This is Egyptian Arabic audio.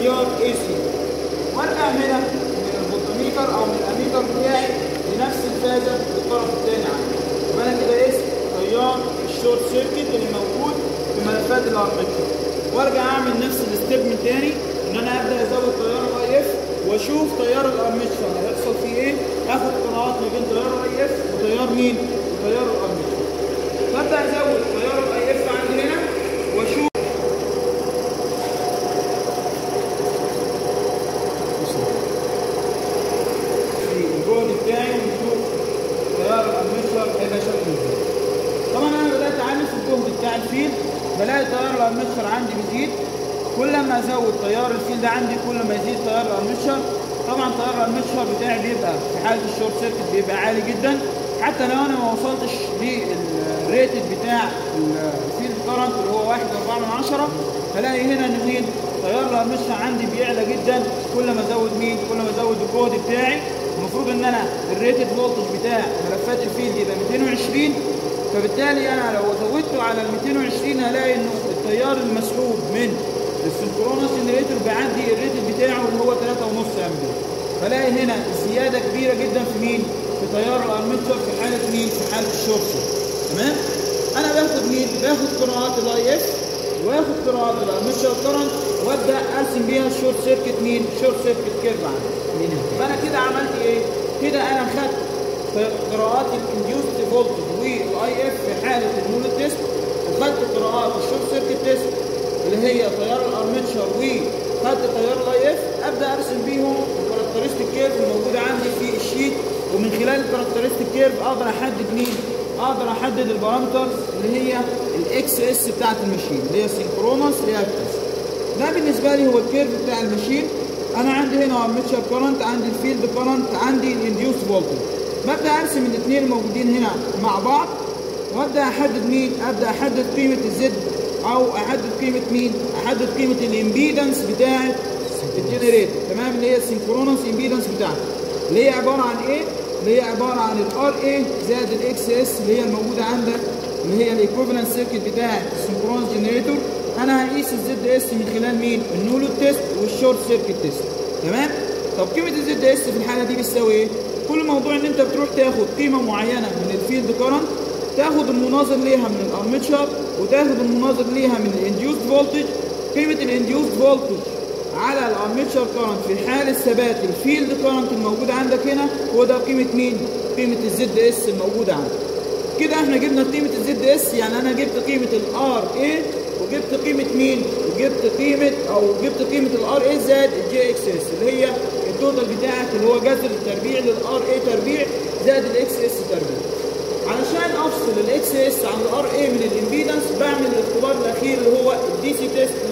تيار اي سي وارجع هنا من الفولتميتر او من الاميتر بتاعي لنفس الفازه للطرف الثاني عندي يبقى انا كده قست تيار الشورت سيركت اللي موجود في ملفات الارمتشر وارجع اعمل نفس الستيب من تاني ان انا ابدا ازود تيار الاي اف واشوف تيار الارمتشر هيحصل فيه ايه اخد قراءات ما بين تيار الاي اف وتيار مين؟ وتيار الارمتشر فابدا ازود تيار الاي اف عندي هنا واشوف في الجهد بتاعي ونشوف تيار الارمتشر هيبقى شكله ازاي طبعا انا بدات اعلم في الجهد بتاع الفيل بلاقي تيار الارمتشر عندي بيزيد كل ما ازود تيار الفيل ده عندي كل ما يزيد تيار الارمتشر طبعا تيار الارمتشر بتاعي بيبقى في حاله الشورت سيركت بيبقى عالي جدا حتى لو انا ما وصلتش للريتد بتاع الفيلد كرنت اللي هو 1.4 من 10 هلاقي هنا ان مين تيار الارمتشر عندي بيعلى جدا كل ما ازود مين كل ما ازود الجهد بتاعي المفروض ان انا الريتد فولتج بتاع ملفات الفيلد يبقى 220 فبالتالي انا لو زودته على ال 220 هلاقي انه التيار المسحوب من السنكرونس جنريتور بيعدي الريتد بتاعه اللي هو 3.5 امبير فلاقي هنا زياده كبيره جدا في مين؟ في تيار الارمتشر في حاله مين؟ في حاله الشورت تمام؟ انا باخد مين؟ باخد قراءات الاي اف واخد قراءات الارمتشر كرنت وابدا ارسم بيها الشورت سيركت مين؟ شورت سيركت كيرف عندي فانا كده عملت ايه؟ كده انا خدت قراءات الانديوست فولتج والاي اف في حاله المول تيست وخدت قراءات الشورت سيركت تيست اللي هي تيار الارمتشر وخدت تيار الاي اف ابدا ارسم بيهم الكاركترستيك كيرف الموجوده عندي في الشيت ومن خلال الكاركترستيك كيرف اقدر احدد مين؟ اقدر احدد البارامترز اللي هي الاكس اس بتاعت الماشين اللي هي سينكرونس رياكتنس ده بالنسبه لي هو الكيرف بتاع الماشين انا عندي هنا ارمتشر كرنت عندي الفيلد كرنت عندي الانديوس فولتج ببدا ارسم الاثنين الموجودين هنا مع بعض وابدا احدد مين ابدا احدد قيمه الزد او احدد قيمه مين احدد قيمه الامبيدنس بتاعه الجنريتور تمام اللي هي السينكرونس امبيدنس بتاعته اللي هي عباره عن ايه اللي هي عباره عن الار اي زائد الاكس اس اللي هي الموجوده عندك اللي هي الايكوفالنت سيركت بتاع السينكرونس جنريتور انا هقيس الزد اس من خلال مين النولو تيست والشورت سيركت تيست تمام طب قيمه الزد اس في الحاله دي بتساوي ايه كل موضوع ان انت بتروح تاخد قيمه معينه من الفيلد كرنت تاخد المناظر ليها من الارمتشر وتاخد المناظر ليها من الانديوست فولتج قيمه الانديوست فولتج على الارمتشر كرنت في حال ثبات الفيلد كرنت الموجود عندك هنا هو ده قيمه مين قيمه الزد اس الموجوده عندك كده احنا جبنا قيمه الزد اس يعني انا جبت قيمه الار اي وجبت قيمه مين وجبت قيمه او جبت قيمه الار اي زائد الجي اكس اس اللي هي التوتال بتاعك اللي هو جذر التربيع للار اي تربيع زائد الاكس اس تربيع علشان افصل الاكس اس عن الار اي من الامبيدنس بعمل الاختبار الاخير اللي هو الدي سي تيست